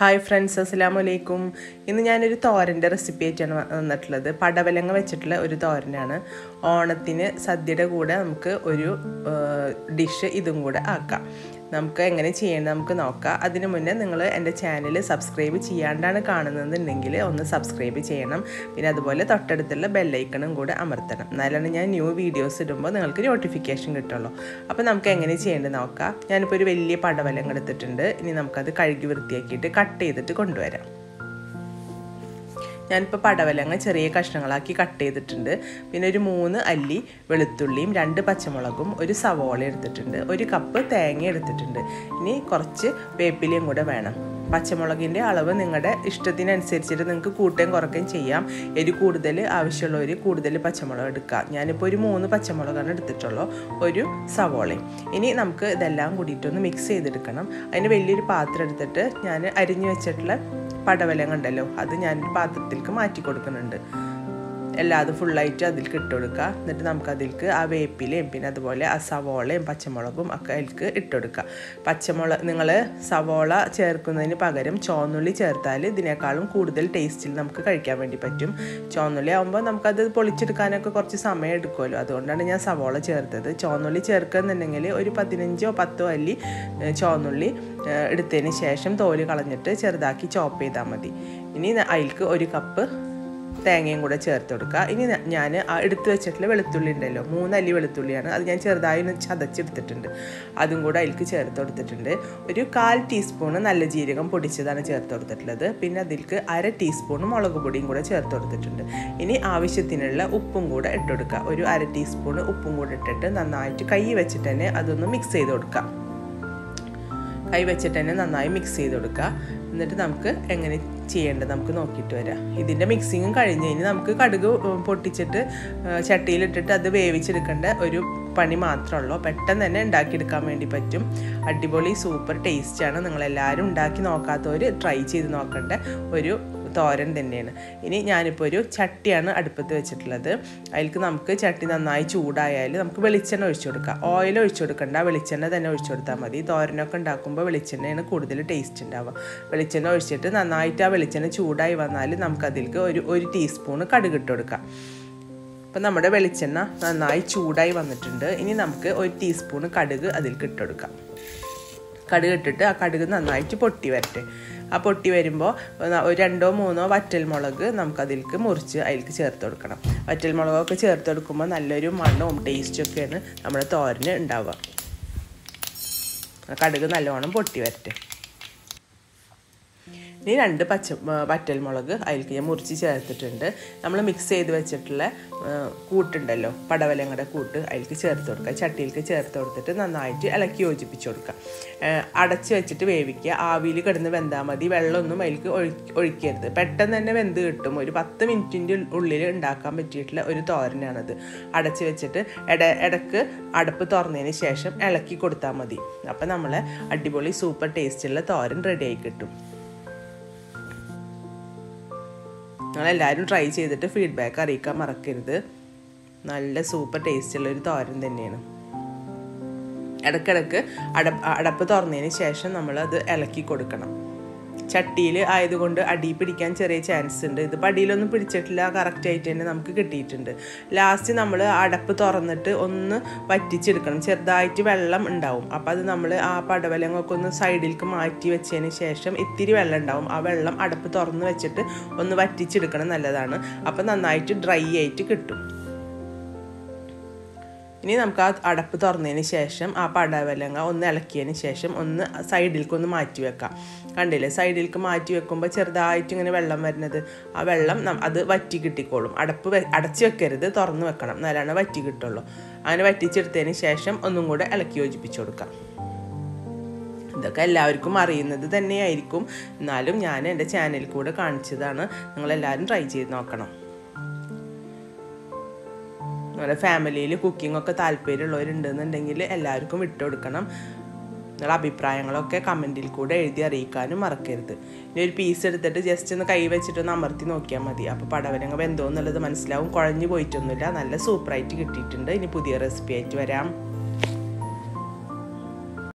hi friends അസ്സാം വലൈക്കും ഇന്ന് ഞാനൊരു തോരൻ്റെ റെസിപ്പി ആയിട്ടാണ് വ- വന്നിട്ടുള്ളത് പടവലങ്ങ വെച്ചിട്ടുള്ള ഒരു തോരനാണ് ഓണത്തിന് സദ്യയുടെ കൂടെ നമുക്ക് ഒരു ഡിഷ് ഇതും കൂടെ ആക്കാം നമുക്ക് എങ്ങനെ ചെയ്യേണ്ടത് നമുക്ക് നോക്കാം അതിനു മുന്നേ നിങ്ങൾ എൻ്റെ ചാനൽ സബ്സ്ക്രൈബ് ചെയ്യാണ്ടാണ് കാണുന്നതെന്നുണ്ടെങ്കിൽ ഒന്ന് സബ്സ്ക്രൈബ് ചെയ്യണം പിന്നെ അതുപോലെ തൊട്ടടുത്തുള്ള ബെല്ലൈക്കണും കൂടെ അമർത്തണം എന്നാലാണ് ഞാൻ ന്യൂ വീഡിയോസ് ഇടുമ്പോൾ നിങ്ങൾക്ക് നോട്ടിഫിക്കേഷൻ കിട്ടുള്ളൂ അപ്പോൾ നമുക്ക് എങ്ങനെ ചെയ്യേണ്ടത് നോക്കാം ഞാനിപ്പോൾ ഒരു വലിയ പടവലം എടുത്തിട്ടുണ്ട് ഇനി നമുക്കത് കഴുകി വൃത്തിയാക്കിയിട്ട് കട്ട് ചെയ്തിട്ട് കൊണ്ടുവരാം ഞാനിപ്പോൾ പടവലങ്ങ ചെറിയ കഷ്ണങ്ങളാക്കി കട്ട് ചെയ്തിട്ടുണ്ട് പിന്നെ ഒരു മൂന്ന് അല്ലി വെളുത്തുള്ളിയും രണ്ട് പച്ചമുളകും ഒരു സവോള എടുത്തിട്ടുണ്ട് ഒരു കപ്പ് തേങ്ങ എടുത്തിട്ടുണ്ട് ഇനി കുറച്ച് വേപ്പിലയും കൂടെ വേണം പച്ചമുളകിൻ്റെ അളവ് നിങ്ങളുടെ ഇഷ്ടത്തിനനുസരിച്ചിട്ട് നിങ്ങൾക്ക് കൂട്ടുകയും കുറയ്ക്കുകയും ചെയ്യാം എരി കൂടുതൽ ആവശ്യമുള്ളവർ കൂടുതൽ പച്ചമുളക് എടുക്കാം ഞാനിപ്പോൾ ഒരു മൂന്ന് പച്ചമുളകാണ് എടുത്തിട്ടുള്ളൂ ഒരു സവോളയും ഇനി നമുക്ക് ഇതെല്ലാം കൂടിയിട്ടൊന്ന് മിക്സ് ചെയ്തെടുക്കണം അതിന് വലിയൊരു പാത്രം എടുത്തിട്ട് ഞാൻ അരിഞ്ഞു വെച്ചിട്ടുള്ള പടവലങ്ങ ഉണ്ടല്ലോ അത് ഞാനൊരു പാത്രത്തിലേക്ക് മാറ്റി കൊടുക്കുന്നുണ്ട് എല്ലാതും ഫുള്ളായിട്ട് അതിലേക്ക് ഇട്ട് കൊടുക്കുക എന്നിട്ട് നമുക്ക് അതിലേക്ക് ആ വേപ്പിലയും പിന്നെ അതുപോലെ ആ സവോളയും പച്ചമുളകും ഒക്കെ അതിലേക്ക് ഇട്ട് കൊടുക്കുക പച്ചമുളക് നിങ്ങൾ സവോള ചേർക്കുന്നതിന് പകരം ചുവന്നുള്ളി ചേർത്താൽ ഇതിനേക്കാളും കൂടുതൽ ടേസ്റ്റിൽ നമുക്ക് കഴിക്കാൻ വേണ്ടി പറ്റും ചുവന്നുള്ളി ആകുമ്പോൾ നമുക്കത് പൊളിച്ചെടുക്കാനൊക്കെ കുറച്ച് സമയം എടുക്കുമല്ലോ അതുകൊണ്ടാണ് ഞാൻ സവോള ചേർത്തത് ചുവന്നുള്ളി ചേർക്കുന്നുണ്ടെങ്കിൽ ഒരു പതിനഞ്ചോ പത്തോ അല്ലി ഏഹ്, ചുവന്നുള്ളി ഏഹ്, എടുത്തതിന് ശേഷം തോല് കളഞ്ഞിട്ട് ചെറുതാക്കി ചോപ്പ് ചെയ്താൽ മതി ഇനി അതിലേക്ക് ഒരു കപ്പ് തേങ്ങയും കൂടെ ചേർത്ത് കൊടുക്കുക ഇനി ഞാൻ ആ എടുത്തു വെച്ചിട്ടുള്ള വെളുത്തുള്ളി ഉണ്ടല്ലോ മൂന്നല്ലി വെളുത്തുള്ളിയാണ് അത് ഞാൻ ചെറുതായി ഒന്ന് ചതച്ചെടുത്തിട്ടുണ്ട് അതും കൂടെ അതിലേക്ക് ചേർത്ത് കൊടുത്തിട്ടുണ്ട് ഒരു കാൽ ടീസ്പൂണ് നല്ല ജീരകം പൊടിച്ചതാണ് ചേർത്ത് കൊടുത്തിട്ടുള്ളത് പിന്നെ അതിലേക്ക് അര ടീസ്പൂൺ മുളക് പൊടിയും കൂടെ ചേർത്ത് കൊടുത്തിട്ടുണ്ട് ഇനി ആവശ്യത്തിനുള്ള ഉപ്പും കൂടെ ഇട്ട് കൊടുക്കുക ഒരു അര ടീസ്പൂൺ ഉപ്പും കൂടെ ഇട്ടിട്ട് നന്നായിട്ട് കൈ വെച്ചിട്ട് തന്നെ അതൊന്ന് മിക്സ് ചെയ്ത് കൊടുക്കുക കൈ വെച്ചിട്ട് തന്നെ നന്നായി മിക്സ് ചെയ്ത് കൊടുക്കുക എന്നിട്ട് നമുക്ക് എങ്ങനെ ചെയ്യേണ്ടത് നമുക്ക് നോക്കിയിട്ട് വരാം ഇതിൻ്റെ മിക്സിങ്ങും കഴിഞ്ഞ് കഴിഞ്ഞ് നമുക്ക് കടുക് ഉം, പൊട്ടിച്ചിട്ട് ആ, ചട്ടിയിലിട്ടിട്ട് അത് വേവിച്ചെടുക്കേണ്ട ഒരു പണി മാത്രമുള്ളൂ പെട്ടെന്ന് തന്നെ ഉണ്ടാക്കിയെടുക്കാൻ വേണ്ടി പറ്റും അടിപൊളി സൂപ്പർ ടേസ്റ്റാണ് നിങ്ങളെല്ലാവരും ഉണ്ടാക്കി നോക്കാത്തവർ ട്രൈ ചെയ്ത് നോക്കേണ്ട ഒരു തോരൻ തന്നെയാണ് ഇനി ഞാനിപ്പോൾ ഒരു ചട്ടിയാണ് അടുപ്പത്ത് വെച്ചിട്ടുള്ളത് അതിലേക്ക് നമുക്ക് ചട്ടി നന്നായി ചൂടായാൽ നമുക്ക് വെളിച്ചെണ്ണ ഒഴിച്ചു കൊടുക്കാം ഓയിൽ ഒഴിച്ചു കൊടുക്കണ്ട വെളിച്ചെണ്ണ തന്നെ ഒഴിച്ചു കൊടുത്താൽ മതി തോരനൊക്കെ ഉണ്ടാക്കുമ്പോൾ വെളിച്ചെണ്ണയാണ് കൂടുതൽ ടേസ്റ്റ് ഉണ്ടാവുക വെളിച്ചെണ്ണ ഒഴിച്ചിട്ട് നന്നായിട്ട് ആ വെളിച്ചെണ്ണ ചൂടായി വന്നാൽ നമുക്ക് അതിലേക്ക് ഒരു ഒരു ടീസ്പൂണ് കടുക് ഇട്ട് കൊടുക്കാം അപ്പം നമ്മുടെ വെളിച്ചെണ്ണ നന്നായി ചൂടായി വന്നിട്ടുണ്ട് ഇനി നമുക്ക് ഒരു ടീസ്പൂണ് കടുക് അതിലേക്ക് ഇട്ട് കൊടുക്കാം കടുക് ഇട്ടിട്ട് ആ കടുക് നന്നായിട്ട് പൊട്ടി വരട്ടെ ആ പൊട്ടി വരുമ്പോൾ ഒരു രണ്ടോ മൂന്നോ വറ്റൽമുളക് നമുക്ക് അതിലേക്ക് മുറിച്ച് അതിലേക്ക് ചേർത്ത് കൊടുക്കണം വറ്റൽമുളകൊക്കെ ചേർത്ത് കൊടുക്കുമ്പോൾ നല്ലൊരു മണവും ടേസ്റ്റും ഒക്കെയാണ് നമ്മുടെ തോരന് ഉണ്ടാവുക ആ കടുക് നല്ലോണം പൊട്ടി വരട്ടെ ഇനി രണ്ട് പച്ച ആ, വറ്റൽമുളക് അതിലേക്ക് ഞാൻ മുറിച്ച് ചേർത്തിട്ടുണ്ട് നമ്മൾ മിക്സ് ചെയ്ത് വെച്ചിട്ടുള്ള ആ, കൂട്ടുണ്ടല്ലോ പടവലങ്ങളുടെ കൂട്ട് അതിലേക്ക് ചേർത്ത് കൊടുക്കുക ചട്ടിയിലേക്ക് ചേർത്ത് കൊടുത്തിട്ട് നന്നായിട്ട് ഇളക്കി യോജിപ്പിച്ച് കൊടുക്കുക ആ, അടച്ച് വെച്ചിട്ട് വേവിക്കുക ആവിയിൽ കിടന്ന് വെന്താൽ മതി വെള്ളമൊന്നും അതിലേക്ക് ഒഴി ഒഴിക്കരുത് പെട്ടെന്ന് തന്നെ വെന്ത് കിട്ടും ഒരു പത്ത് മിനിറ്റിൻ്റെ ഉള്ളിൽ ഉണ്ടാക്കാൻ പറ്റിയിട്ടുള്ള ഒരു തോരനാണത് അടച്ച് വെച്ചിട്ട് ഇട ഇടക്ക് അടപ്പ് തുറന്നതിന് ശേഷം ഇളക്കി കൊടുത്താൽ മതി അപ്പം നമ്മൾ അടിപൊളി സൂപ്പർ ടേസ്റ്റുള്ള തോരൻ റെഡിയായി കിട്ടും നിങ്ങളെല്ലാവരും ട്രൈ ചെയ്തിട്ട് ഫീഡ്ബാക്ക് അറിയിക്കാൻ മറക്കരുത് നല്ല സൂപ്പർ ടേസ്റ്റുള്ള ഒരു തോരൻ തന്നെയാണ് ഇടയ്ക്കിടയ്ക്ക് അടപ്പ് അടപ്പ് തുറന്നതിന് ശേഷം നമ്മളത് ഇളക്കി കൊടുക്കണം ചട്ടിയിൽ ആയതുകൊണ്ട് അടി പിടിക്കാൻ ചെറിയ ചാൻസ് ഉണ്ട് ഇത് അടിയിലൊന്നും പിടിച്ചിട്ടില്ല കറക്റ്റ് ആയിട്ട് തന്നെ നമുക്ക് കിട്ടിയിട്ടുണ്ട് ലാസ്റ്റ് നമ്മൾ അടപ്പ് തുറന്നിട്ട് ഒന്ന് വറ്റിച്ചെടുക്കണം ചെറുതായിട്ട് വെള്ളം ഉണ്ടാവും അപ്പം അത് നമ്മൾ ആ പടവലങ്ങൊക്കെ ഒന്ന് സൈഡിലേക്ക് മാറ്റി വെച്ചതിന് ശേഷം ഇത്തിരി വെള്ളം ഉണ്ടാവും ആ വെള്ളം അടപ്പ് തുറന്ന് വെച്ചിട്ട് ഒന്ന് വറ്റിച്ചെടുക്കണം നല്ലതാണ് അപ്പം നന്നായിട്ട് ഡ്രൈ ആയിട്ട് കിട്ടും ഇനി നമുക്ക് ആ അടപ്പ് തുറന്നതിന് ശേഷം ആ പടവലങ്ങ ഒന്ന് ഇളക്കിയതിന് ശേഷം ഒന്ന് സൈഡിലേക്ക് ഒന്ന് മാറ്റി വെക്കാം കണ്ടില്ലേ സൈഡിലേക്ക് മാറ്റി വെക്കുമ്പോൾ ചെറുതായിട്ട് ഇങ്ങനെ വെള്ളം വരുന്നത് ആ വെള്ളം നം- അത് വറ്റി കിട്ടിക്കോളും അടപ്പ് വെ- അടച്ച് വെക്കരുത് തുറന്ന് വെക്കണം എന്നാലാണ് വറ്റി കിട്ടുള്ളൂ അങ്ങനെ വറ്റിച്ചെടുത്തതിന് ശേഷം ഒന്നും കൂടെ ഇളക്കി യോജിപ്പിച്ച് കൊടുക്കാം ഇതൊക്കെ എല്ലാവർക്കും അറിയുന്നത് തന്നെയായിരിക്കും എന്നാലും ഞാൻ എൻ്റെ ചാനലിൽ കൂടെ കാണിച്ചതാണ് നിങ്ങളെല്ലാവരും ട്രൈ ചെയ്ത് നോക്കണം നമ്മുടെ ഫാമിലിയിൽ കുക്കിംഗ് ഒക്കെ താല്പര്യമുള്ളവരുണ്ടെന്നുണ്ടെങ്കിൽ എല്ലാവർക്കും വിട്ടു കൊടുക്കണം നിങ്ങളുടെ അഭിപ്രായങ്ങളൊക്കെ കമൻറ്റിൽ കൂടെ എഴുതി അറിയിക്കാനും മറക്കരുത് ഇനി ഒരു പീസ് എടുത്തിട്ട് ജസ്റ്റ് ഒന്ന് കൈ വെച്ചിട്ടൊന്ന് അമർത്തി നോക്കിയാൽ മതി അപ്പോൾ പടവലങ്ങ വെന്തോ എന്നുള്ളത് മനസ്സിലാവും കുഴഞ്ഞു പോയിട്ടൊന്നുമില്ല നല്ല സൂപ്പറായിട്ട് കിട്ടിയിട്ടുണ്ട് ഇനി പുതിയ റെസിപ്പി ആയിട്ട് വരാം